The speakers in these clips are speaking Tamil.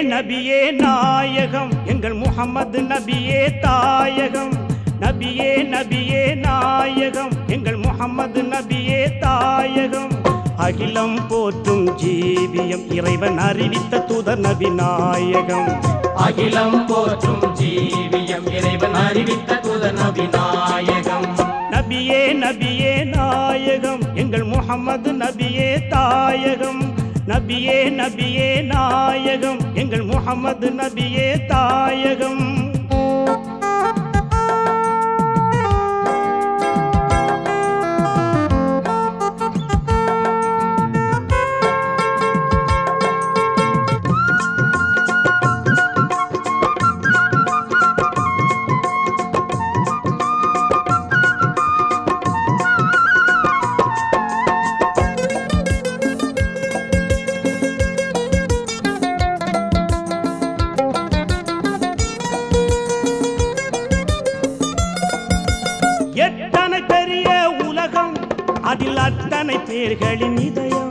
நபியே நாயகம் எங்கள் முகம்மது நபியே தாயகம் நபியே நபியே நாயகம் எங்கள் முகம்மது நபியே தாயகம் அகிலம் போற்றும் ஜீவியம் இறைவன் அறிவித்த தூதர் நபி நாயகம் அகிலம் போற்றும் ஜீவியம் இறைவன் அறிவித்த துத நபி நாயகம் நபியே நபியே நாயகம் எங்கள் முகம்மது நபியே தாயகம் நபியே நபியே நாயகம் எங்கள் முகம்மது நபியே தாயகம் எத்தனை பெரிய உலகம் அதில் அத்தனை பேர்களின் இதயம்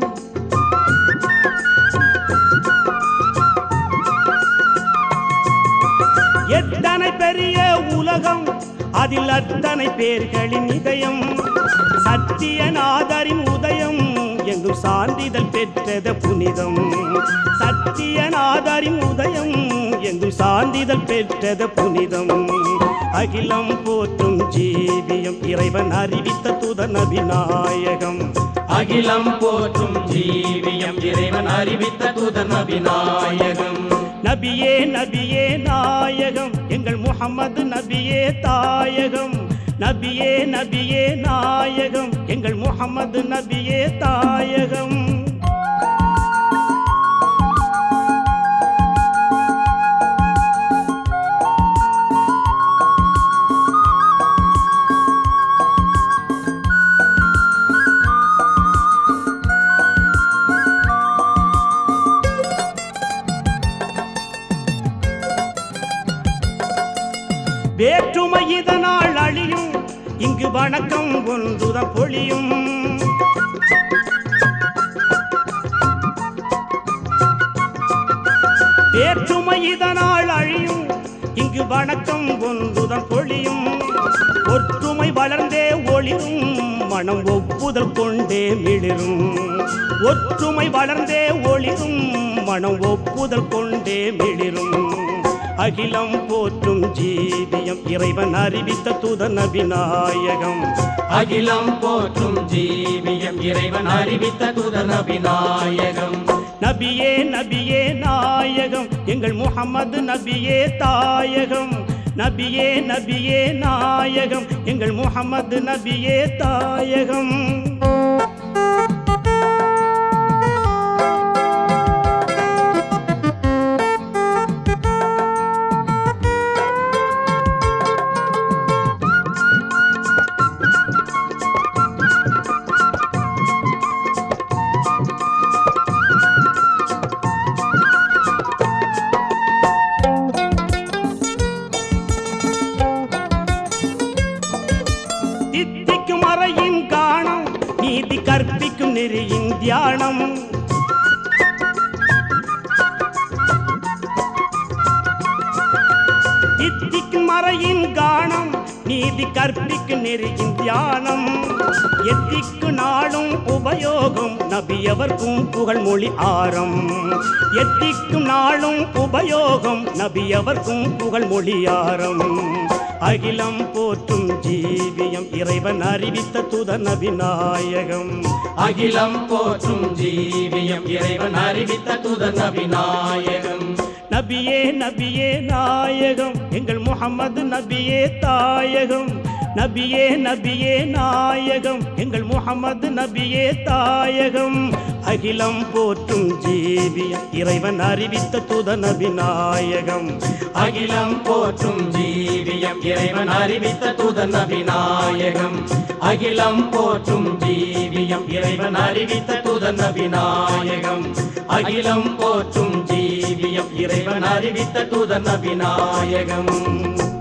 எத்தனை பெரிய உலகம் அதில் அத்தனை பேர்களின் இதயம் சத்தியநாதரின் உதயம் எங்கும் சான்றிதழ் பெற்றது புனிதம் சத்தியநாதரின் உதயம் எங்கும் சான்றிதழ் பெற்றது புனிதம் அகிலம் போற்றும் ஜீவியம் இறைவன் அறிவித்த துத நபி நாயகம் அகிலம் போற்றும் ஜீவியம் இறைவன் அறிவித்த துத நபி நாயகம் நபியே நபியே நாயகம் எங்கள் முகம்மது நபியே தாயகம் நபியே நபியே நாயகம் எங்கள் முகம்மது நபியே தாயகம் வேற்றுமை இதனால் அழியும் இங்கு வணக்கம் ஒன்றுதான் பொழியும் வேற்றுமை இதனால் அழியும் இங்கு வணக்கம் ஒன்றுதான் பொழியும் ஒற்றுமை வளர்ந்தே ஒளிரும் மனம் ஒப்புதல் கொண்டே மிளிரும் ஒற்றுமை வளர்ந்தே ஒளிரும் மனம் ஒப்புதல் கொண்டே மிளிரும் அகிலம் போற்றும் ஜீவியம் இறைவன் அறிவித்த துத நபி நாயகம் அகிலம் போற்றும் ஜீவியம் இறைவன் அறிவித்த துத நபி நாயகம் நபியே நபியே நாயகம் எங்கள் முகம்மது நபியே தாயகம் நபியே நபியே நாயகம் எங்கள் முகம்மது நபியே தாயகம் தித்திக்கும் அறையின் காணம் நீதி கற்பிக்கும் நெறியின் தியானம் தித்திக்கும் மறையின் காணம் நீதி கற்பிக்கும் நெறியின் தியானம் எத்திக்கு நாளும் உபயோகம் நபியவர்க்கும் புகழ் மொழி ஆரம் எத்திக்கும் நாளும் உபயோகம் நபியவர்க்கும் புகழ் மொழி ஆரம் அகிலம் போற்றும் ஜீவியம் இறைவன் அறிவித்த துத நபி நாயகம் அகிலம் போற்றும் ஜீவியம் இறைவன் அறிவித்த துத நபி நாயகம் நபியே நபியே நாயகம் எங்கள் முகம்மது நபியே தாயகம் நபியே நபியே நாயகம் எங்கள் முகம்மது நபியே தாயகம் அகிலம் போற்றும் ஜீவியம் இறைவன் அறிவித்த துத நபி நாயகம் அகிலம் போற்றும் ஜீவியம் இறைவன் அறிவித்த துத நபி நாயகம் அகிலம் போற்றும் ஜீவியம் இறைவன் அறிவித்த துத நபி நாயகம் அகிலம் போற்றும் ஜீவியம் இறைவன் அறிவித்த துத நபி நாயகம்